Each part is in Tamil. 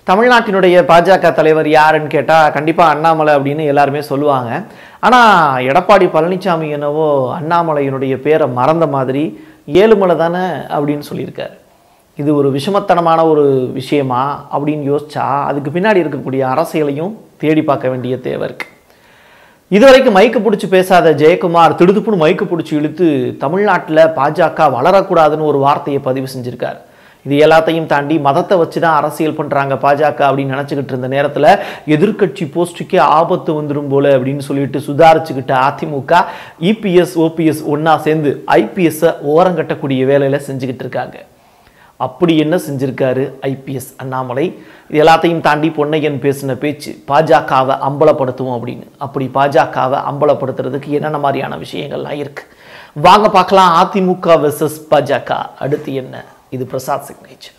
தமிழ்நாட்டினுடைய பாஜக தலைவர் யாருன்னு கேட்டால் கண்டிப்பாக அண்ணாமலை அப்படின்னு எல்லாருமே சொல்லுவாங்க ஆனால் எடப்பாடி பழனிசாமி என்னவோ அண்ணாமலையினுடைய பேரை மறந்த மாதிரி ஏழுமலை தானே அப்படின்னு சொல்லியிருக்காரு இது ஒரு விஷமத்தனமான ஒரு விஷயமா அப்படின்னு யோசிச்சா அதுக்கு பின்னாடி இருக்கக்கூடிய அரசியலையும் தேடி பார்க்க வேண்டிய தேவை இருக்கு இதுவரைக்கும் மைக்கு பிடிச்சி பேசாத ஜெயக்குமார் திடுதுப்புன்னு மைக்கு பிடிச்சி இழுத்து தமிழ்நாட்டில் பாஜக வளரக்கூடாதுன்னு ஒரு வார்த்தையை பதிவு செஞ்சிருக்கார் இது எல்லாத்தையும் தாண்டி மதத்தை வச்சு தான் அரசியல் பண்ணுறாங்க பாஜக அப்படின்னு நினச்சிக்கிட்டு இருந்த நேரத்தில் எதிர்க்கட்சி போஸ்ட்டுக்கே ஆபத்து வந்துடும் போல அப்படின்னு சொல்லிட்டு சுதாரிச்சுக்கிட்ட அதிமுக இபிஎஸ் ஓபிஎஸ் ஒன்றா சேர்ந்து ஐபிஎஸ்ஸை ஓரங்கட்டக்கூடிய வேலையில் செஞ்சுக்கிட்டு இருக்காங்க அப்படி என்ன செஞ்சிருக்காரு ஐபிஎஸ் அண்ணாமலை இது எல்லாத்தையும் தாண்டி பொன்னையன் பேசின பேச்சு பாஜகவை அம்பலப்படுத்துவோம் அப்படின்னு அப்படி பாஜகவை அம்பலப்படுத்துறதுக்கு என்னென்ன மாதிரியான விஷயங்கள்லாம் இருக்கு வாங்க பார்க்கலாம் அதிமுக வெர்சஸ் பாஜக அடுத்து என்ன இது பிரசாத் சிக்னேச்சர்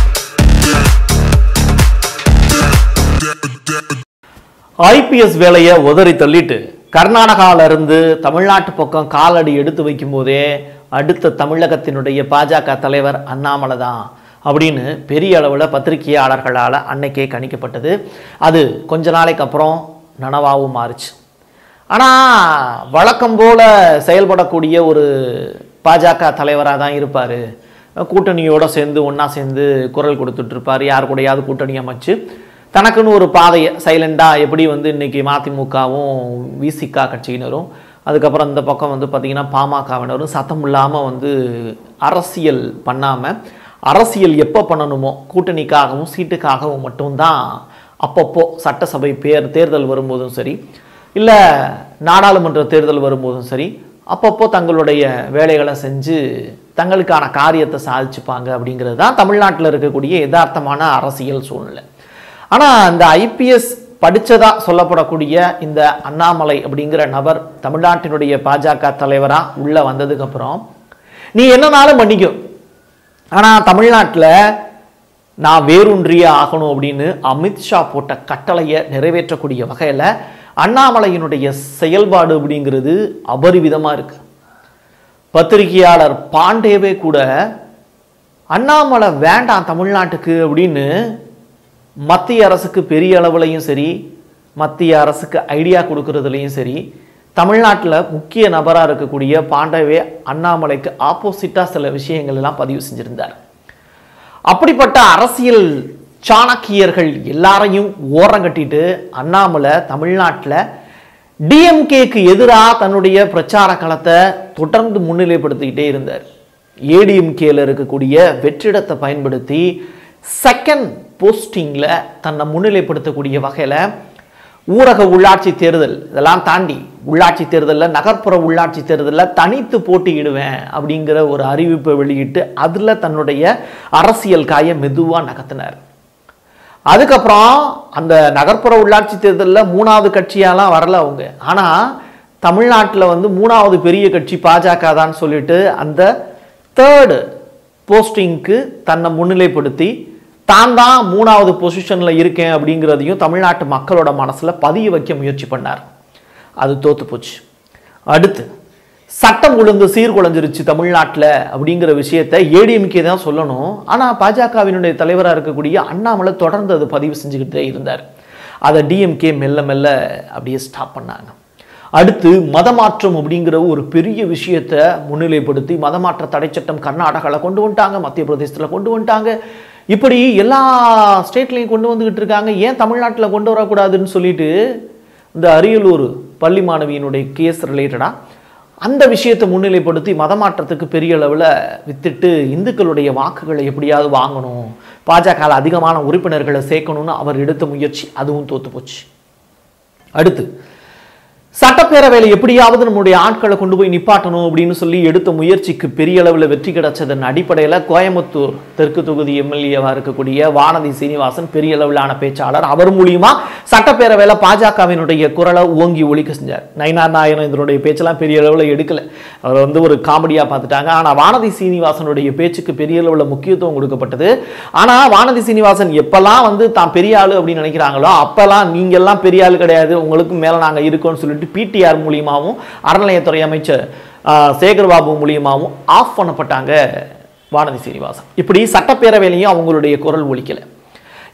ஐபிஎஸ் வேலையை உதறி தள்ளிட்டு கர்நாடகால இருந்து தமிழ்நாட்டு பக்கம் காலடி எடுத்து வைக்கும் போதே அடுத்த தமிழகத்தினுடைய பாஜக தலைவர் அண்ணாமலை தான் அப்படின்னு பெரிய அளவில் பத்திரிகையாளர்களால் அன்னைக்கே கணிக்கப்பட்டது அது கொஞ்ச நாளைக்கு அப்புறம் நனவாகவும் மாறுச்சு ஆனால் வழக்கம் போல செயல்படக்கூடிய ஒரு பாஜக தலைவராக தான் இருப்பார் கூட்டணியோட சேர்ந்து ஒன்றா சேர்ந்து குரல் கொடுத்துட்டு இருப்பார் யார் கூடயாவது கூட்டணி அமைச்சு தனக்குன்னு ஒரு பாதையை சைலண்டாக எப்படி வந்து இன்னைக்கு மதிமுகவும் விசிகா கட்சியினரும் அதுக்கப்புறம் இந்த பக்கம் வந்து பார்த்திங்கன்னா பாமகவினரும் சத்தம் இல்லாமல் வந்து அரசியல் பண்ணாமல் அரசியல் எப்போ பண்ணணுமோ கூட்டணிக்காகவும் சீட்டுக்காகவும் மட்டும்தான் அப்பப்போ சட்டசபை பேர் தேர்தல் வரும்போதும் சரி இல்லை நாடாளுமன்ற தேர்தல் வரும்போதும் சரி அப்பப்போ தங்களுடைய வேலைகளை செஞ்சு தங்களுக்கான காரியத்தை சாதிச்சுப்பாங்க அப்படிங்கிறது தான் தமிழ்நாட்டில் இருக்கக்கூடிய யதார்த்தமான அரசியல் சூழ்நிலை ஆனால் இந்த ஐபிஎஸ் படித்ததா சொல்லப்படக்கூடிய இந்த அண்ணாமலை அப்படிங்கிற நபர் தமிழ்நாட்டினுடைய பாஜக தலைவராக உள்ளே வந்ததுக்கப்புறம் நீ என்னனாலும் மன்னிக்கும் ஆனால் தமிழ்நாட்டில் நான் வேரூன்றியே ஆகணும் அப்படின்னு அமித்ஷா போட்ட கட்டளையை நிறைவேற்றக்கூடிய வகையில் அண்ணாமலையினுடைய செயல்பாடு அப்படிங்கிறது அபரிவிதமாக இருக்கு பத்திரிகையாளர் பாண்டேவே கூட அண்ணாமலை வேண்டாம் தமிழ்நாட்டுக்கு அப்படின்னு மத்திய அரசுக்கு பெரிய அளவுலையும் சரி மத்திய அரசுக்கு ஐடியா கொடுக்கறதுலையும் சரி தமிழ்நாட்டில் முக்கிய நபராக இருக்கக்கூடிய பாண்டவே அண்ணாமலைக்கு ஆப்போசிட்டாக சில விஷயங்கள் எல்லாம் பதிவு செஞ்சிருந்தார் அப்படிப்பட்ட அரசியல் சாணக்கியர்கள் எல்லாரையும் ஓரங்கட்டிட்டு அண்ணாமலை தமிழ்நாட்டில் டிஎம்கேக்கு எதிராக தன்னுடைய பிரச்சார களத்தை தொடர்ந்து முன்னிலைப்படுத்திக்கிட்டே இருந்தார் ஏடிஎம்கேல இருக்கக்கூடிய வெற்றிடத்தை பயன்படுத்தி செகண்ட் போஸ்டிங்கில் தன்னை முன்னிலைப்படுத்தக்கூடிய வகையில் ஊரக உள்ளாட்சி தேர்தல் இதெல்லாம் தாண்டி உள்ளாட்சி தேர்தலில் நகர்ப்புற உள்ளாட்சி தேர்தலில் தனித்து போட்டியிடுவேன் அப்படிங்கிற ஒரு அறிவிப்பை வெளியிட்டு அதில் தன்னுடைய அரசியல் காயை மெதுவாக நகர்த்தினார் அதுக்கப்புறம் அந்த நகர்ப்புற உள்ளாட்சி தேர்தலில் மூணாவது கட்சியாலாம் வரல அவங்க ஆனால் தமிழ்நாட்டில் வந்து மூணாவது பெரிய கட்சி பாஜக தான் சொல்லிட்டு அந்த தேர்டு போஸ்டிங்க்கு தன்னை முன்னிலைப்படுத்தி தான் தான் மூணாவது பொசிஷனில் இருக்கேன் அப்படிங்கிறதையும் தமிழ்நாட்டு மக்களோட மனசில் பதிய வைக்க முயற்சி பண்ணார் அது தோத்து போச்சு அடுத்து சட்டம் ஒழுங்கு சீர்குலைஞ்சிருச்சு தமிழ்நாட்டில் அப்படிங்கிற விஷயத்தை ஏடிஎம்கே தான் சொல்லணும் ஆனால் பாஜகவினுடைய தலைவராக இருக்கக்கூடிய அண்ணாமலை தொடர்ந்து அது பதிவு செஞ்சுக்கிட்டே இருந்தார் அதை டிஎம்கே மெல்ல மெல்ல அப்படியே ஸ்டாப் பண்ணாங்க அடுத்து மதமாற்றம் அப்படிங்கிற ஒரு பெரிய விஷயத்தை முன்னிலைப்படுத்தி மதமாற்ற தடை சட்டம் கர்நாடகாவில் கொண்டு வந்துட்டாங்க மத்திய பிரதேசத்தில் கொண்டு வந்துட்டாங்க இப்படி எல்லா ஸ்டேட்லையும் கொண்டு வந்துக்கிட்டு இருக்காங்க ஏன் தமிழ்நாட்டில் கொண்டு வரக்கூடாதுன்னு சொல்லிட்டு இந்த அரியலூர் பள்ளி மாணவியினுடைய கேஸ் ரிலேட்டடாக அந்த விஷயத்தை முன்னிலைப்படுத்தி மதமாற்றத்துக்கு பெரிய அளவில் வித்துட்டு இந்துக்களுடைய வாக்குகளை எப்படியாவது வாங்கணும் பாஜக அதிகமான உறுப்பினர்களை சேர்க்கணும்னு அவர் எடுத்த முயற்சி அதுவும் தோத்து போச்சு அடுத்து சட்டப்பேரவையில் எப்படியாவது நம்முடைய ஆட்களை கொண்டு போய் நிப்பாட்டணும் அப்படின்னு சொல்லி எடுத்த முயற்சிக்கு பெரிய அளவில் வெற்றி கிடைச்சதன் அடிப்படையில் கோயம்புத்தூர் தெற்கு தொகுதி எம்எல்ஏவாக இருக்கக்கூடிய வானதி சீனிவாசன் பெரிய அளவிலான பேச்சாளர் அவர் மூலியமா சட்டப்பேரவையில் பாஜகவினுடைய குரலை ஓங்கி ஒழிக்க செஞ்சார் நயினார் நாயன் இதனுடைய பேச்செல்லாம் பெரிய அளவில் எடுக்கல அவர் வந்து ஒரு காமெடியாக பார்த்துட்டாங்க ஆனால் வானதி சீனிவாசனுடைய பேச்சுக்கு பெரிய அளவில் முக்கியத்துவம் கொடுக்கப்பட்டது ஆனால் வானதி சீனிவாசன் எப்பெல்லாம் வந்து தான் பெரிய ஆளு அப்படின்னு நினைக்கிறாங்களோ அப்பெல்லாம் நீங்கெல்லாம் பெரிய ஆளு கிடையாது உங்களுக்கு மேலே நாங்கள் இருக்கோம்னு சொல்லிட்டு பிடிஆர் மூலியமாகவும் அறநிலையத்துறை அமைச்சர் ஆஹ், சேகர்பாபு மூலியமாகவும் ஆஃப் பண்ணப்பட்டாங்க வானதி சீனிவாசன் இப்படி சட்டப்பேரவையிலையும் அவங்களுடைய குரல் ஒலிக்கலை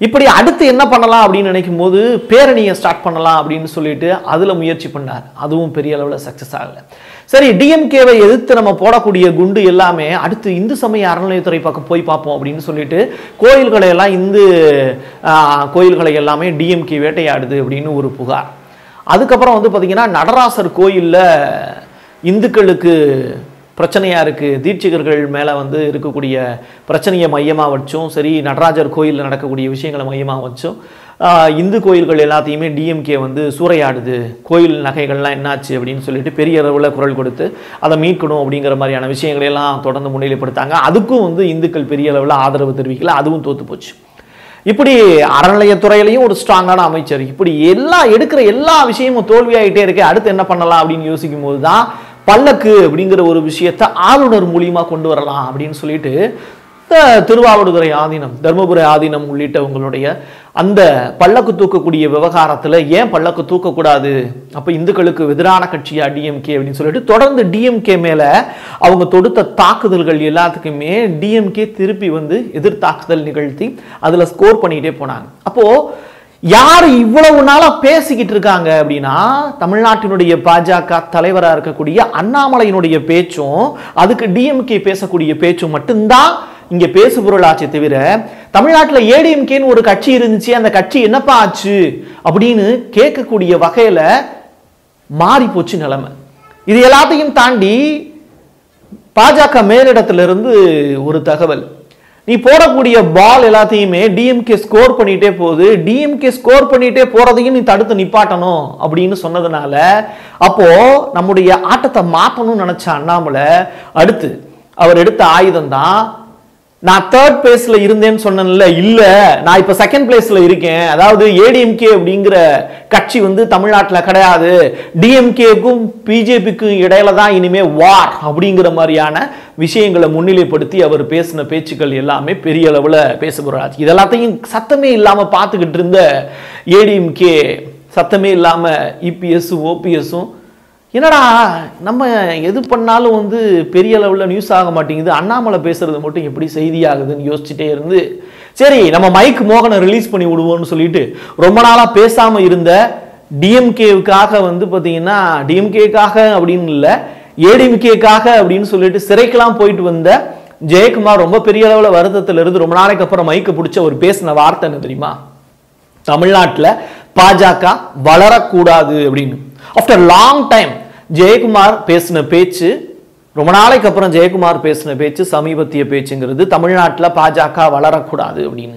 இப்படி அடுத்து என்ன பண்ணலாம் அப்படின்னு நினைக்கும் போது பேரணியை ஸ்டார்ட் பண்ணலாம் அப்படின்னு சொல்லிட்டு அதில் முயற்சி பண்ணார் அதுவும் பெரிய அளவில் சக்ஸஸ் ஆகல சரி டிஎம்கேவை எதிர்த்து நம்ம போடக்கூடிய குண்டு எல்லாமே அடுத்து இந்து சமய அறநிலையத்துறை பக்கம் போய் பார்ப்போம் அப்படின்னு சொல்லிட்டு கோயில்களை எல்லாம் இந்து ஆஹ், கோயில்களை எல்லாமே டிஎம்கே வேட்டையாடுது அப்படின்னு ஒரு புகார் அதுக்கப்புறம் வந்து பார்த்தீங்கன்னா நடராசர் கோயிலில் இந்துக்களுக்கு பிரச்சனையாக இருக்குது தீட்சிகர்கள் மேலே வந்து இருக்கக்கூடிய பிரச்சனையை மையமாக வச்சும் சரி நடராஜர் கோயிலில் நடக்கக்கூடிய விஷயங்களை மையமாக வச்சும் ஆஹ், இந்து கோயில்கள் எல்லாத்தையுமே டிஎம்கே வந்து சூறையாடுது கோயில் நகைகள்லாம் என்னாச்சு அப்படின்னு சொல்லிட்டு பெரிய அளவில் குரல் கொடுத்து அதை மீட்கணும் அப்படிங்கிற மாதிரியான விஷயங்களை எல்லாம் தொடர்ந்து முன்னிலைப்படுத்தாங்க அதுக்கும் வந்து இந்துக்கள் பெரிய அளவில் ஆதரவு தெரிவிக்கல அதுவும் தோத்து போச்சு இப்படி அறநிலையத்துறையிலையும் ஒரு ஸ்ட்ராங்கான அமைச்சர் இப்படி எல்லா எடுக்கிற எல்லா விஷயமும் தோல்வியாயிட்டே இருக்கு அடுத்து என்ன பண்ணலாம் அப்படின்னு யோசிக்கும் போது தான் பல்லக்கு அப்படிங்கிற ஒரு விஷயத்தை ஆளுநர் மூலியமா கொண்டு வரலாம் அப்படின்னு சொல்லிட்டு த- திருவாவடுதுறை ஆதீனம் தர்மபுரி ஆதீனம் உள்ளிட்டவங்களுடைய அந்த பல்லக்கு தூக்கக்கூடிய விவகாரத்துல ஏன் பல்லக்கு தூக்கக்கூடாது அப்ப இந்துக்களுக்கு எதிரான கட்சியா டிஎம்கே அப்படின்னு சொல்லிட்டு தொடர்ந்து டிஎம்கே மேல அவங்க தொடுத்த தாக்குதல்கள் எல்லாத்துக்குமே டிஎம்கே திருப்பி வந்து எதிர் தாக்குதல் நிகழ்த்தி அதுல ஸ்கோர் பண்ணிட்டே போனாங்க அப்போ யார் இவ்வளவு நாளா பேசிக்கிட்டு இருக்காங்க அப்படின்னா தமிழ்நாட்டினுடைய பாஜக தலைவரா இருக்கக்கூடிய அண்ணாமலையினுடைய பேச்சும் அதுக்கு டிஎம்கே பேசக்கூடிய பேச்சும் மட்டும்தான் இங்க பேசு பொருளாச்சே தவிர தமிழ்நாட்டுல ஏடிஎம்கேன்னு ஒரு கட்சி இருந்துச்சு அந்த கட்சி என்னப்பா ஆச்சு அப்படின்னு கேட்கக்கூடிய வகையில மாறி போச்சு நிலைமை இது எல்லாத்தையும் தாண்டி பாஜக மேலிடத்திலிருந்து ஒரு தகவல் நீ போடக்கூடிய பால் எல்லாத்தையுமே டிஎம்கே ஸ்கோர் பண்ணிட்டே போகுது டிஎம்கே ஸ்கோர் பண்ணிட்டே போறதையும் நீ தடுத்து நிப்பாட்டணும் அப்படின்னு சொன்னதுனால அப்போ நம்முடைய ஆட்டத்தை மாத்தணும்னு நினைச்ச அண்ணாமலை அடுத்து அவர் எடுத்த ஆயுதம் தான் நான் தேர்ட் பிளேஸ்ல இருந்தேன்னு சொன்னேன்ல இல்ல நான் இப்ப செகண்ட் பிளேஸ்ல இருக்கேன் அதாவது ஏடிஎம்கே அப்படிங்கிற கட்சி வந்து தமிழ்நாட்டுல கிடையாது டிஎம்கேக்கும் பிஜேபிக்கும் இடையில தான் இனிமே வார் அப்படிங்கிற மாதிரியான விஷயங்களை முன்னிலைப்படுத்தி அவர் பேசின பேச்சுக்கள் எல்லாமே பெரிய அளவுல பேசப்படுறாச்சு இது எல்லாத்தையும் சத்தமே இல்லாம பார்த்துக்கிட்டு இருந்த ஏடிஎம்கே சத்தமே இல்லாம இபிஎஸ் ஓபிஎஸும் என்னடா நம்ம எது பண்ணாலும் வந்து பெரிய அளவில் நியூஸ் ஆக மாட்டேங்குது அண்ணாமலை பேசுறது மட்டும் எப்படி செய்தி ஆகுதுன்னு யோசிச்சுட்டே இருந்து சரி நம்ம மைக் மோகனை ரிலீஸ் பண்ணி விடுவோம்னு சொல்லிட்டு ரொம்ப நாளாக பேசாமல் இருந்த டிஎம்கேவுக்காக வந்து பார்த்தீங்கன்னா டிஎம்கேக்காக அப்படின்னு இல்லை ஏடிஎம்கேக்காக அப்படின்னு சொல்லிட்டு சிறைக்கெல்லாம் போயிட்டு வந்த ஜெயக்குமார் ரொம்ப பெரிய அளவில் வருத்தத்தில் இருந்து ரொம்ப நாளைக்கு அப்புறம் மைக்கு பிடிச்ச ஒரு பேசின வார்த்தை என்ன தெரியுமா தமிழ்நாட்டில் பாஜக வளரக்கூடாது அப்படின்னு ஆஃப்டர் லாங் டைம் ஜெயக்குமார் பேசின பேச்சு ரொம்ப நாளைக்கு அப்புறம் ஜெயக்குமார் பேசின பேச்சு சமீபத்திய பேச்சுங்கிறது தமிழ்நாட்டில் பாஜக வளரக்கூடாது அப்படின்னு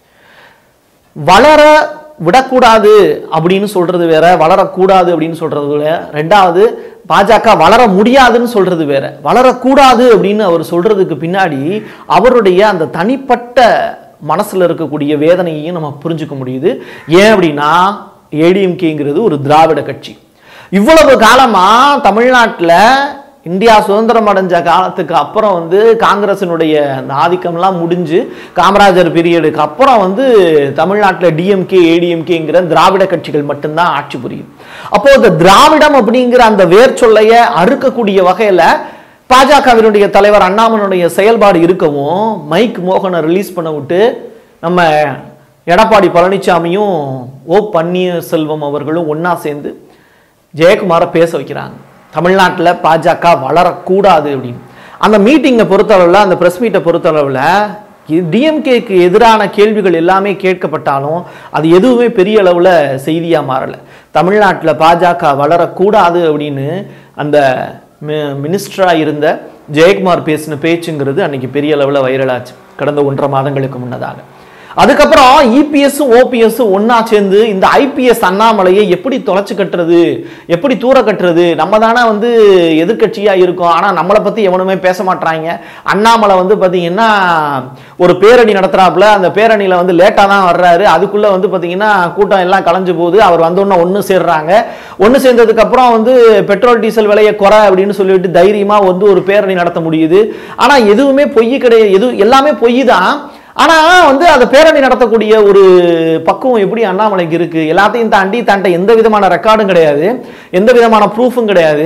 வளர விடக்கூடாது அப்படின்னு சொல்றது வேற வளரக்கூடாது அப்படின்னு சொல்றது வேற ரெண்டாவது பாஜக வளர முடியாதுன்னு சொல்றது வேற வளரக்கூடாது அப்படின்னு அவர் சொல்றதுக்கு பின்னாடி அவருடைய அந்த தனிப்பட்ட மனசுல இருக்கக்கூடிய வேதனையையும் நம்ம புரிஞ்சுக்க முடியுது ஏன் அப்படின்னா ஏடிஎம்கேங்கிறது ஒரு திராவிட கட்சி இவ்வளவு காலமா தமிழ்நாட்டில் இந்தியா சுதந்திரம் அடைஞ்ச காலத்துக்கு அப்புறம் வந்து காங்கிரசினுடைய அந்த ஆதிக்கம்லாம் முடிஞ்சு காமராஜர் பீரியடுக்கு அப்புறம் வந்து தமிழ்நாட்டில் டிஎம்கே ஏடிஎம்கேங்கிற திராவிட கட்சிகள் மட்டும்தான் ஆட்சி புரியும் அப்போ இந்த திராவிடம் அப்படிங்கிற அந்த வேர் சொல்லைய அறுக்கக்கூடிய வகையில பாஜகவினுடைய தலைவர் அண்ணாமனுடைய செயல்பாடு இருக்கவும் மைக் மோகனை ரிலீஸ் பண்ண விட்டு நம்ம எடப்பாடி பழனிசாமியும் ஓ பன்னீர்செல்வம் அவர்களும் ஒண்ணா சேர்ந்து ஜெயக்குமாரை பேச வைக்கிறாங்க தமிழ்நாட்டில் பாஜக வளரக்கூடாது அப்படின்னு அந்த மீட்டிங்கை பொறுத்தளவில் அந்த ப்ரெஸ் மீட்டை பொறுத்தளவில் டிஎம்கேக்கு எதிரான கேள்விகள் எல்லாமே கேட்கப்பட்டாலும் அது எதுவுமே பெரிய அளவில் செய்தியாக மாறலை தமிழ்நாட்டில் பாஜக வளரக்கூடாது அப்படின்னு அந்த மினிஸ்டராக இருந்த ஜெயக்குமார் பேசின பேச்சுங்கிறது அன்னைக்கு பெரிய அளவில் வைரலாச்சு கடந்த ஒன்றரை மாதங்களுக்கு முன்னதாக அதுக்கப்புறம் இபிஎஸும் ஓபிஎஸும் ஒண்ணா சேர்ந்து இந்த ஐபிஎஸ் அண்ணாமலையை எப்படி தொலைச்சு கட்டுறது எப்படி தூர கட்டுறது நம்ம தானே வந்து எதிர்க்கட்சியா இருக்கோம் ஆனா நம்மளை பத்தி எவனுமே பேச மாட்றாங்க அண்ணாமலை வந்து பாத்தீங்கன்னா ஒரு பேரணி நடத்துறாப்புல அந்த பேரணியில வந்து லேட்டா தான் வர்றாரு அதுக்குள்ள வந்து பாத்தீங்கன்னா கூட்டம் எல்லாம் கலைஞ்சு போகுது அவர் வந்தோடனே ஒன்று சேர்றாங்க ஒன்று சேர்ந்ததுக்கு அப்புறம் வந்து பெட்ரோல் டீசல் விலையை குறை அப்படின்னு சொல்லிட்டு தைரியமா வந்து ஒரு பேரணி நடத்த முடியுது ஆனா எதுவுமே பொய் கிடையாது எது எல்லாமே பொய் தான் ஆனா வந்து அந்த பேரணி நடத்தக்கூடிய ஒரு பக்குவம் எப்படி அண்ணாமலைக்கு இருக்கு எல்லாத்தையும் தாண்டி தன்ட்ட எந்த விதமான ரெக்கார்டும் கிடையாது எந்த விதமான ப்ரூஃபும் கிடையாது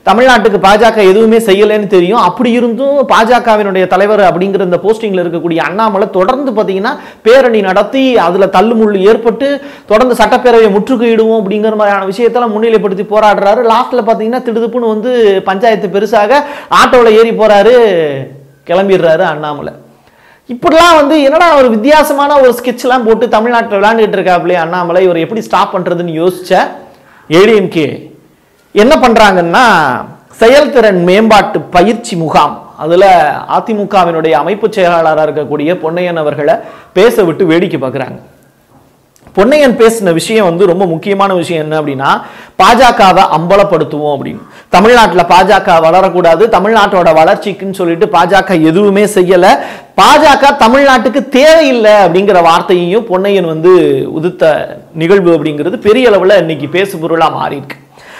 தமிழ்நாட்டுக்கு பாஜக எதுவுமே செய்யலைன்னு தெரியும் அப்படி இருந்தும் பாஜகவினுடைய தலைவர் அப்படிங்கிற இந்த போஸ்டிங்ல இருக்கக்கூடிய அண்ணாமலை தொடர்ந்து பார்த்தீங்கன்னா பேரணி நடத்தி அதுல தள்ளுமுள்ளு ஏற்பட்டு தொடர்ந்து சட்டப்பேரவையை முற்றுகையிடுவோம் அப்படிங்கிற மாதிரியான விஷயத்தெல்லாம் முன்னிலைப்படுத்தி போராடுறாரு லாஸ்ட்ல பார்த்தீங்கன்னா திடுதுப்புன்னு வந்து பஞ்சாயத்து பெருசாக ஆட்டோவில் ஏறி போறாரு கிளம்பிடுறாரு அண்ணாமலை இப்படிலாம் வந்து என்னடா ஒரு வித்தியாசமான ஒரு ஸ்கெட்ச்லாம் போட்டு தமிழ்நாட்டில் விளையாண்டுட்டு இருக்காப்லே அண்ணாமலை இவர் எப்படி ஸ்டாப் பண்றதுன்னு யோசிச்ச ஏடிஎம்கே என்ன பண்றாங்கன்னா செயல்திறன் மேம்பாட்டு பயிற்சி முகாம் அதுல அதிமுகவினுடைய அமைப்பு செயலாளராக இருக்கக்கூடிய பொன்னையன் அவர்களை பேச விட்டு வேடிக்கை பார்க்குறாங்க பொன்னையன் பேசின விஷயம் வந்து ரொம்ப முக்கியமான விஷயம் என்ன அப்படின்னா பாஜகவை அம்பலப்படுத்துவோம் அப்படின்னு தமிழ்நாட்டில் பாஜக வளரக்கூடாது தமிழ்நாட்டோட வளர்ச்சிக்குன்னு சொல்லிட்டு பாஜக எதுவுமே செய்யல பாஜக தமிழ்நாட்டுக்கு தேவையில்லை அப்படிங்கிற வார்த்தையையும் பொன்னையன் வந்து உதித்த நிகழ்வு அப்படிங்கிறது பெரிய அளவில் இன்னைக்கு பேசு பொருளாக மாறி இருக்கு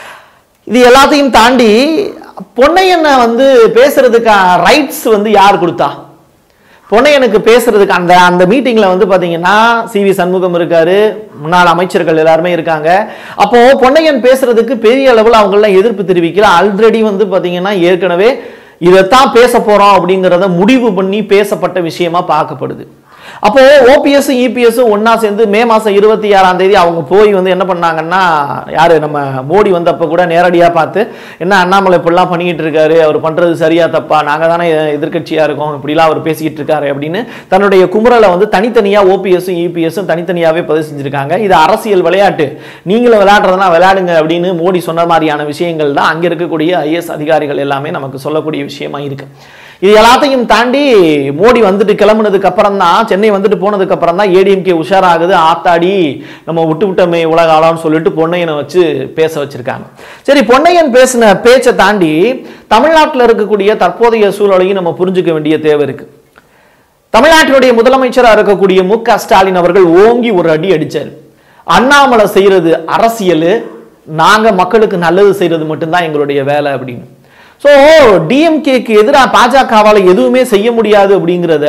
இது எல்லாத்தையும் தாண்டி பொன்னையனை வந்து பேசுறதுக்கு ரைட்ஸ் வந்து யார் கொடுத்தா பொன்னையனுக்கு பேசுறதுக்கு அந்த அந்த மீட்டிங்ல வந்து பாத்தீங்கன்னா சி வி சண்முகம் இருக்காரு முன்னாள் அமைச்சர்கள் எல்லாருமே இருக்காங்க அப்போ பொன்னையன் பேசுறதுக்கு பெரிய அளவில் அவங்களாம் எதிர்ப்பு தெரிவிக்கல ஆல்ரெடி வந்து பாத்தீங்கன்னா ஏற்கனவே இதைத்தான் பேச போறோம் அப்படிங்கிறத முடிவு பண்ணி பேசப்பட்ட விஷயமா பார்க்கப்படுது அப்போ ஓபிஎஸ் இபிஎஸ் ஒண்ணா சேர்ந்து மே மாசம் இருபத்தி ஆறாம் தேதி அவங்க போய் வந்து என்ன பண்ணாங்கன்னா யாரு நம்ம மோடி வந்தப்ப கூட நேரடியா பார்த்து என்ன அண்ணாமலை இப்படிலாம் பண்ணிக்கிட்டு இருக்காரு அவர் பண்றது சரியா தப்பா நாங்க தானே எதிர்க்கட்சியா இருக்கோம் இப்படிலாம் அவர் பேசிக்கிட்டு இருக்காரு அப்படின்னு தன்னுடைய குமுறலை வந்து தனித்தனியா ஓபிஎஸ் இபிஎஸ் தனித்தனியாவே பதிவு செஞ்சிருக்காங்க இது அரசியல் விளையாட்டு நீங்களும் விளையாடுறதுனா விளையாடுங்க அப்படின்னு மோடி சொன்ன மாதிரியான விஷயங்கள் தான் அங்க இருக்கக்கூடிய ஐஎஸ் அதிகாரிகள் எல்லாமே நமக்கு சொல்லக்கூடிய விஷயமா இருக்கு இது எல்லாத்தையும் தாண்டி மோடி வந்துட்டு கிளம்புனதுக்கு அப்புறம் தான் சென்னை வந்துட்டு போனதுக்கு அப்புறம் தான் ஏடிஎம்கே உஷாராகுது ஆத்தாடி நம்ம விட்டு விட்டோமே உலக ஆளான்னு சொல்லிட்டு பொன்னையனை வச்சு பேச வச்சிருக்காங்க சரி பொன்னையன் பேசின பேச்சை தாண்டி தமிழ்நாட்டில் இருக்கக்கூடிய தற்போதைய சூழலையும் நம்ம புரிஞ்சுக்க வேண்டிய தேவை இருக்கு தமிழ்நாட்டினுடைய முதலமைச்சராக இருக்கக்கூடிய மு க ஸ்டாலின் அவர்கள் ஓங்கி ஒரு அடி அடிச்சார் அண்ணாமலை செய்யறது அரசியல் நாங்க மக்களுக்கு நல்லது செய்யறது மட்டும்தான் எங்களுடைய வேலை அப்படின்னு ஸோ டிஎம்கேக்கு எதிராக பாஜகவால் எதுவுமே செய்ய முடியாது அப்படிங்கிறத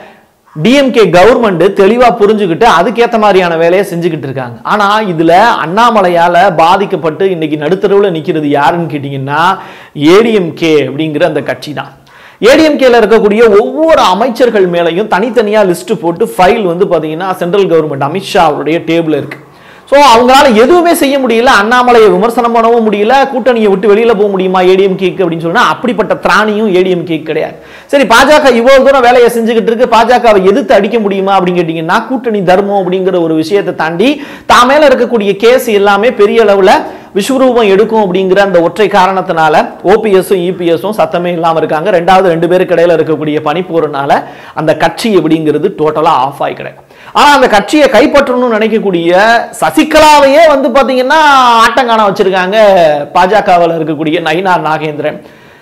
டிஎம்கே கவர்மெண்ட் தெளிவா புரிஞ்சுக்கிட்டு அதுக்கேற்ற மாதிரியான வேலையை செஞ்சுக்கிட்டு இருக்காங்க ஆனா இதுல அண்ணாமலையால பாதிக்கப்பட்டு இன்னைக்கு நடுத்தரவுல நிக்கிறது யாருன்னு கேட்டீங்கன்னா ஏடிஎம்கே அப்படிங்கிற அந்த கட்சி தான் ஏடிஎம்கேல இருக்கக்கூடிய ஒவ்வொரு அமைச்சர்கள் மேலையும் தனித்தனியா லிஸ்ட் போட்டு ஃபைல் வந்து பாத்தீங்கன்னா சென்ட்ரல் கவர்மெண்ட் அமித்ஷா அவருடைய டேபிள் இருக்கு ஸோ அவங்களால எதுவுமே செய்ய முடியல அண்ணாமலையை விமர்சனம் பண்ணவும் முடியல கூட்டணியை விட்டு வெளியில போக முடியுமா ஏடிஎம் கேக்கு அப்படின்னு சொன்னா அப்படிப்பட்ட திராணியும் ஏடிஎம் கேக் கிடையாது சரி பாஜக இவ்வளவு தூரம் வேலையை செஞ்சுக்கிட்டு இருக்கு பாஜகவை எதிர்த்து அடிக்க முடியுமா அப்படின்னு கேட்டீங்கன்னா கூட்டணி தர்மம் அப்படிங்கிற ஒரு விஷயத்தை தாண்டி தான் மேல இருக்கக்கூடிய கேஸ் எல்லாமே பெரிய அளவுல விஸ்வரூபம் எடுக்கும் அப்படிங்கிற அந்த ஒற்றை காரணத்தினால ஓபிஎஸும் இபிஎஸும் சத்தமே இல்லாம இருக்காங்க ரெண்டாவது ரெண்டு பேருக்கு இடையில இருக்கக்கூடிய பனிப்போறனால அந்த கட்சி அப்படிங்கிறது டோட்டலா ஆஃப் ஆகி கிடக்கு ஆனா அந்த கட்சியை கைப்பற்றணும்னு நினைக்கக்கூடிய சசிகலாவையே வந்து பாத்தீங்கன்னா ஆட்டங்கான வச்சிருக்காங்க பாஜகவில் இருக்கக்கூடிய நயினார் நாகேந்திரன்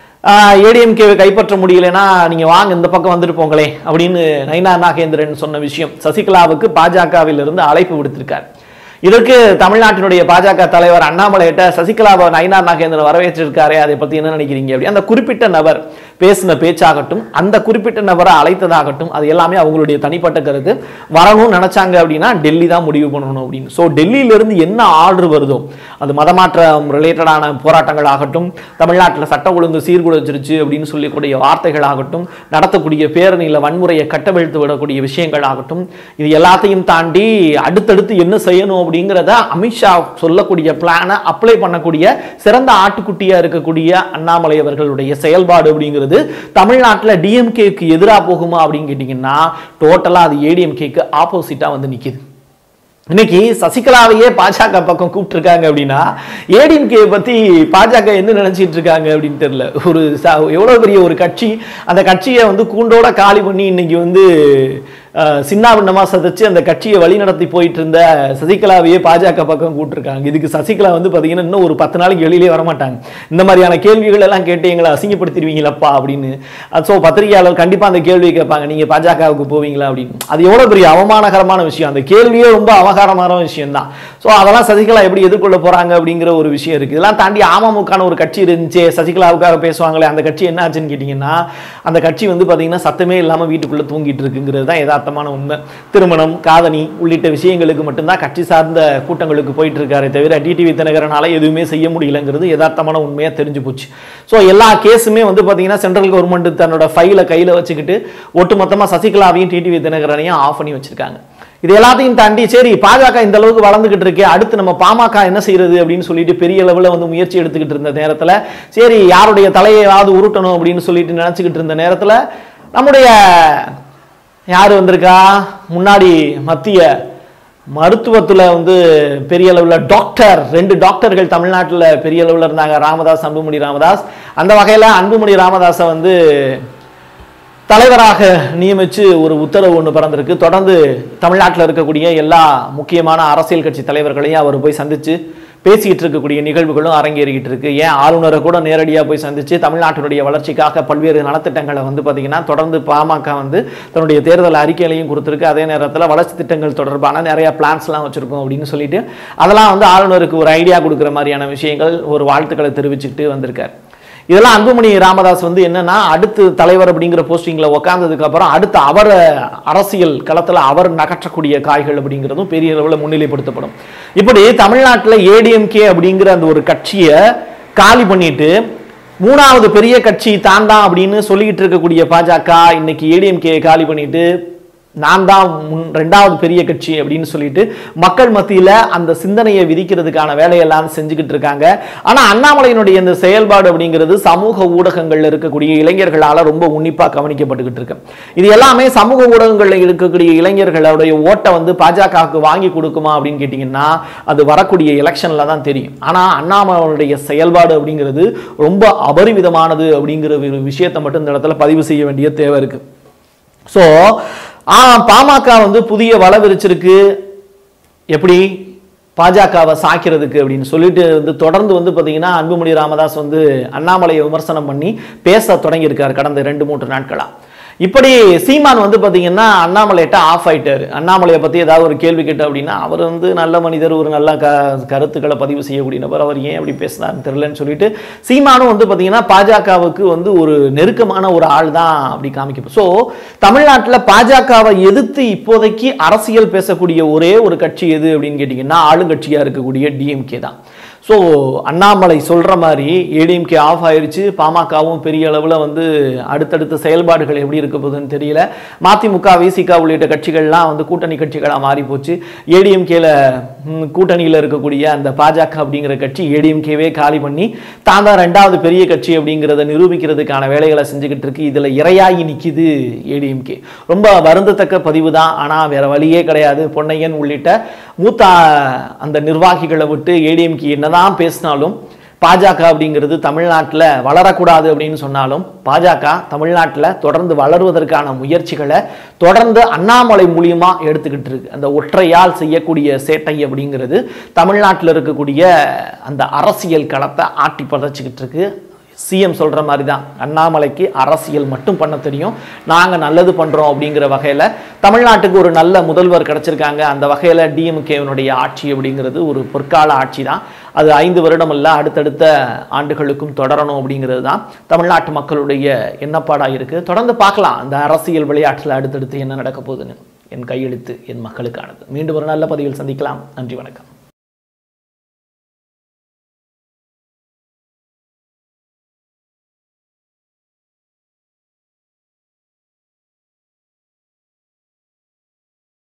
ஏடிஎம்கேவை கைப்பற்ற முடியலன்னா நீங்க வாங்க இந்த பக்கம் வந்துட்டு போங்களே அப்படின்னு நயினார் நாகேந்திரன் சொன்ன விஷயம் சசிகலாவுக்கு பாஜகவில் இருந்து அழைப்பு விடுத்திருக்கார் இதற்கு தமிழ்நாட்டினுடைய பாஜக தலைவர் அண்ணாமலையிட்ட சசிகலாவை நயினார் நாகேந்திரன் வரவேற்றிருக்காரே அதை பத்தி என்ன நினைக்கிறீங்க அப்படி அந்த குறிப்பிட்ட நபர் பேசின பேச்சாகட்டும் அந்த குறிப்பிட்ட நபரை அழைத்ததாகட்டும் அது எல்லாமே அவங்களுடைய தனிப்பட்ட கருத்து வரணும்னு நினைச்சாங்க அப்படின்னா டெல்லி தான் முடிவு பண்ணணும் அப்படின்னு ஸோ டெல்லியிலிருந்து என்ன ஆர்டர் வருதோ அது மதமாற்றம் ரிலேட்டடான போராட்டங்கள் ஆகட்டும் தமிழ்நாட்டில் சட்ட ஒழுங்கு சீர்குலைச்சிருச்சு அப்படின்னு சொல்லக்கூடிய வார்த்தைகள் ஆகட்டும் நடத்தக்கூடிய பேரணியில் வன்முறையை கட்டவிழ்த்து விடக்கூடிய விஷயங்கள் ஆகட்டும் இது எல்லாத்தையும் தாண்டி அடுத்தடுத்து என்ன செய்யணும் அப்படிங்கிறத அமித்ஷா சொல்லக்கூடிய பிளானை அப்ளை பண்ணக்கூடிய சிறந்த ஆட்டுக்குட்டியா இருக்கக்கூடிய அண்ணாமலை அவர்களுடைய செயல்பாடு அப்படிங்கிறது தமிழ்நாட்டில் டிஎம்கேக்கு எதிராக போகுமா அப்படின்னு கேட்டிங்கன்னா டோட்டலாக அது ஏடிஎம்கேக்கு ஆப்போசிட்டாக வந்து நிற்கிது இன்னைக்கு சசிகலாவையே பாஜக பக்கம் கூப்பிட்டுருக்காங்க அப்படின்னா ஏடிஎம்கே பத்தி பாஜக என்ன நினைச்சிட்டு இருக்காங்க அப்படின்னு தெரியல ஒரு ச- எவ்வளவு பெரிய ஒரு கட்சி அந்த கட்சியை வந்து கூண்டோட காலி பண்ணி இன்னைக்கு வந்து அஹ், சின்னாபின்னமா சதைச்சு அந்த கட்சியை வழி நடத்தி போயிட்டு இருந்த சசிகலாவையே பாஜக பக்கம் கூப்பிட்டுருக்காங்க இதுக்கு சசிகலா வந்து பாத்தீங்கன்னா இன்னும் ஒரு பத்து நாளைக்கு வெளியிலே வரமாட்டாங்க இந்த மாதிரியான கேள்விகள் எல்லாம் கேட்டு எங்களை அசிங்கப்படுத்திடுவீங்களப்பா அப்படின்னு ஸோ பத்திரிகையாளர் கண்டிப்பா அந்த கேள்வி கேட்பாங்க நீங்க பாஜகவுக்கு போவீங்களா அப்படின்னு அது எவ்வளவு பெரிய அவமானகரமான விஷயம் அந்த கேள்வியே ரொம்ப அவகாரமான விஷயம் தான் ஸோ அதெல்லாம் சசிகலா எப்படி எதிர்கொள்ள போறாங்க அப்படிங்கிற ஒரு விஷயம் இருக்கு இதெல்லாம் தாண்டி அமமுகன்னு ஒரு கட்சி இருந்துச்சு சசிகலாவுக்காக பேசுவாங்களே அந்த கட்சி என்ன ஆச்சுன்னு கேட்டீங்கன்னா அந்த கட்சி வந்து பாத்தீங்கன்னா சத்தமே இல்லாம வீட்டுக்குள்ள தூங்கிட்டு இருக்குங்கிறது தான் யதார்த்தம் யதார்த்தமான உண்மை திருமணம் காதணி உள்ளிட்ட விஷயங்களுக்கு மட்டும்தான் கட்சி சார்ந்த கூட்டங்களுக்கு போயிட்டு இருக்காரே தவிர டிடிவி தினகரனால எதுவுமே செய்ய முடியலங்கிறது யதார்த்தமான உண்மையா தெரிஞ்சு போச்சு ஸோ எல்லா கேஸுமே வந்து பார்த்தீங்கன்னா சென்ட்ரல் கவர்மெண்ட் தன்னோட ஃபைலை கையில் வச்சுக்கிட்டு ஒட்டுமொத்தமா சசிகலாவையும் டிடிவி தினகரனையும் ஆஃப் பண்ணி வச்சிருக்காங்க இது எல்லாத்தையும் தாண்டி சரி பாஜக இந்த அளவுக்கு வளர்ந்துகிட்டு இருக்கே அடுத்து நம்ம பாமக என்ன செய்யறது அப்படின்னு சொல்லிட்டு பெரிய அளவில் வந்து முயற்சி எடுத்துக்கிட்டு இருந்த நேரத்தில் சரி யாருடைய தலையையாவது உருட்டணும் அப்படின்னு சொல்லிட்டு நினச்சிக்கிட்டு இருந்த நேரத்தில் நம்முடைய யார் வந்திருக்கா முன்னாடி மத்திய மருத்துவத்தில் வந்து பெரிய அளவில் டாக்டர் ரெண்டு டாக்டர்கள் தமிழ்நாட்டில் பெரிய அளவில் இருந்தாங்க ராமதாஸ் அன்புமணி ராமதாஸ் அந்த வகையில் அன்புமணி ராமதாஸை வந்து தலைவராக நியமித்து ஒரு உத்தரவு ஒன்று பிறந்திருக்கு தொடர்ந்து தமிழ்நாட்டில் இருக்கக்கூடிய எல்லா முக்கியமான அரசியல் கட்சி தலைவர்களையும் அவர் போய் சந்தித்து பேசிக்கிட்டு இருக்கக்கூடிய நிகழ்வுகளும் அரங்கேறிக்கிட்டு இருக்கு ஏன் ஆளுநரை கூட நேரடியாக போய் சந்தித்து தமிழ்நாட்டினுடைய வளர்ச்சிக்காக பல்வேறு நலத்திட்டங்களை வந்து பார்த்தீங்கன்னா தொடர்ந்து பாமக வந்து தன்னுடைய தேர்தல் அறிக்கையிலையும் கொடுத்துருக்கு அதே நேரத்தில் வளர்ச்சி திட்டங்கள் தொடர்பான நிறைய பிளான்ஸ்லாம் வச்சுருக்கோம் அப்படின்னு சொல்லிட்டு அதெல்லாம் வந்து ஆளுநருக்கு ஒரு ஐடியா கொடுக்குற மாதிரியான விஷயங்கள் ஒரு வாழ்த்துக்களை தெரிவிச்சுக்கிட்டு வந்திருக்கார் இதெல்லாம் அன்புமணி ராமதாஸ் வந்து என்னன்னா அடுத்து தலைவர் அப்படிங்கிற போஸ்டிங்ல உக்காந்ததுக்கு அப்புறம் அடுத்து அவர் அரசியல் களத்துல அவர் நகற்றக்கூடிய காய்கள் அப்படிங்கிறதும் பெரிய அளவில் முன்னிலைப்படுத்தப்படும் இப்படி தமிழ்நாட்டில் ஏடிஎம்கே அப்படிங்கிற அந்த ஒரு கட்சியை காலி பண்ணிட்டு மூணாவது பெரிய கட்சி தான் தான் அப்படின்னு சொல்லிக்கிட்டு இருக்கக்கூடிய பாஜக இன்னைக்கு ஏடிஎம்கே காலி பண்ணிட்டு நான் தான் முன் ரெண்டாவது பெரிய கட்சி அப்படின்னு சொல்லிட்டு மக்கள் மத்தியில் அந்த சிந்தனையை விதிக்கிறதுக்கான வேலையெல்லாம் செஞ்சுக்கிட்டு இருக்காங்க ஆனால் அண்ணாமலையினுடைய இந்த செயல்பாடு அப்படிங்கிறது சமூக ஊடகங்கள்ல இருக்கக்கூடிய இளைஞர்களால் ரொம்ப உன்னிப்பாக கவனிக்கப்பட்டுக்கிட்டு இருக்கு இது எல்லாமே சமூக ஊடகங்களில் இருக்கக்கூடிய இளைஞர்களுடைய ஓட்டை வந்து பாஜகவுக்கு வாங்கி கொடுக்குமா அப்படின்னு கேட்டிங்கன்னா அது வரக்கூடிய எலெக்ஷன்ல தான் தெரியும் ஆனால் அண்ணாமலையுடைய செயல்பாடு அப்படிங்கிறது ரொம்ப அபரிமிதமானது அப்படிங்கிற ஒரு விஷயத்தை மட்டும் இந்த இடத்துல பதிவு செய்ய வேண்டிய தேவை இருக்கு ஸோ பாமக வந்து புதிய வள விரிச்சிருக்கு எப்படி பாஜகவை சாய்க்கிறதுக்கு அப்படின்னு சொல்லிட்டு வந்து தொடர்ந்து வந்து பார்த்தீங்கன்னா அன்புமணி ராமதாஸ் வந்து அண்ணாமலையை விமர்சனம் பண்ணி பேச தொடங்கியிருக்கார் கடந்த ரெண்டு மூன்று நாட்களா இப்படி சீமான் வந்து பார்த்தீங்கன்னா அண்ணாமலையிட்ட ஆஃப் ஆயிட்டாரு அண்ணாமலையை பற்றி ஏதாவது ஒரு கேள்வி கேட்டு அப்படின்னா அவர் வந்து நல்ல மனிதர் ஒரு நல்ல க கருத்துக்களை பதிவு செய்யக்கூடிய நபர் அவர் ஏன் அப்படி பேசினார்னு தெரியலன்னு சொல்லிட்டு சீமானும் வந்து பார்த்தீங்கன்னா பாஜகவுக்கு வந்து ஒரு நெருக்கமான ஒரு ஆள் தான் அப்படி காமிக்கும் ஸோ தமிழ்நாட்டில் பாஜகவை எதிர்த்து இப்போதைக்கு அரசியல் பேசக்கூடிய ஒரே ஒரு கட்சி எது அப்படின்னு கேட்டிங்கன்னா ஆளுங்கட்சியாக இருக்கக்கூடிய டிஎம்கே தான் ஸோ அண்ணாமலை சொல்கிற மாதிரி ஏடிஎம்கே ஆஃப் ஆயிருச்சு பாமகவும் பெரிய அளவில் வந்து அடுத்தடுத்த செயல்பாடுகள் எப்படி இருக்க போகுதுன்னு தெரியல மதிமுக விசிக உள்ளிட்ட கட்சிகள்லாம் வந்து கூட்டணி கட்சிகளாக மாறி போச்சு ஏடிஎம்கேல கூட்டணியில் இருக்கக்கூடிய அந்த பாஜக அப்படிங்கிற கட்சி ஏடிஎம்கேவே காலி பண்ணி தான் தான் ரெண்டாவது பெரிய கட்சி அப்படிங்கிறத நிரூபிக்கிறதுக்கான வேலைகளை செஞ்சுக்கிட்டு இருக்கு இதில் இரையாகி நிற்கிது ஏடிஎம்கே ரொம்ப வருந்தத்தக்க பதிவு தான் ஆனால் வேற வழியே கிடையாது பொன்னையன் உள்ளிட்ட மூத்த அந்த நிர்வாகிகளை விட்டு ஏடிஎம்கே என்னதான் பேசினாலும் பாஜக அப்படிங்கிறது தமிழ்நாட்டில் வளரக்கூடாது அப்படின்னு சொன்னாலும் பாஜக தமிழ்நாட்டில் தொடர்ந்து வளருவதற்கான முயற்சிகளை தொடர்ந்து அண்ணாமலை மூலியமா எடுத்துக்கிட்டு இருக்கு அந்த ஒற்றையால் செய்யக்கூடிய சேட்டை அப்படிங்கிறது தமிழ்நாட்டில் இருக்கக்கூடிய அந்த அரசியல் களத்தை ஆட்டி பதைச்சிக்கிட்டு இருக்கு சிஎம் சொல்கிற மாதிரி தான் அண்ணாமலைக்கு அரசியல் மட்டும் பண்ண தெரியும் நாங்கள் நல்லது பண்ணுறோம் அப்படிங்கிற வகையில் தமிழ்நாட்டுக்கு ஒரு நல்ல முதல்வர் கிடச்சிருக்காங்க அந்த வகையில் டிஎம்கேவினுடைய ஆட்சி அப்படிங்கிறது ஒரு பொற்கால ஆட்சி தான் அது ஐந்து வருடம் அல்ல அடுத்தடுத்த ஆண்டுகளுக்கும் தொடரணும் அப்படிங்கிறது தான் தமிழ்நாட்டு மக்களுடைய எண்ணப்பாடாக இருக்குது தொடர்ந்து பார்க்கலாம் அந்த அரசியல் விளையாட்டில் அடுத்தடுத்து என்ன நடக்க போகுதுன்னு என் கையெழுத்து என் மக்களுக்கானது மீண்டும் ஒரு நல்ல பதிவில் சந்திக்கலாம் நன்றி வணக்கம்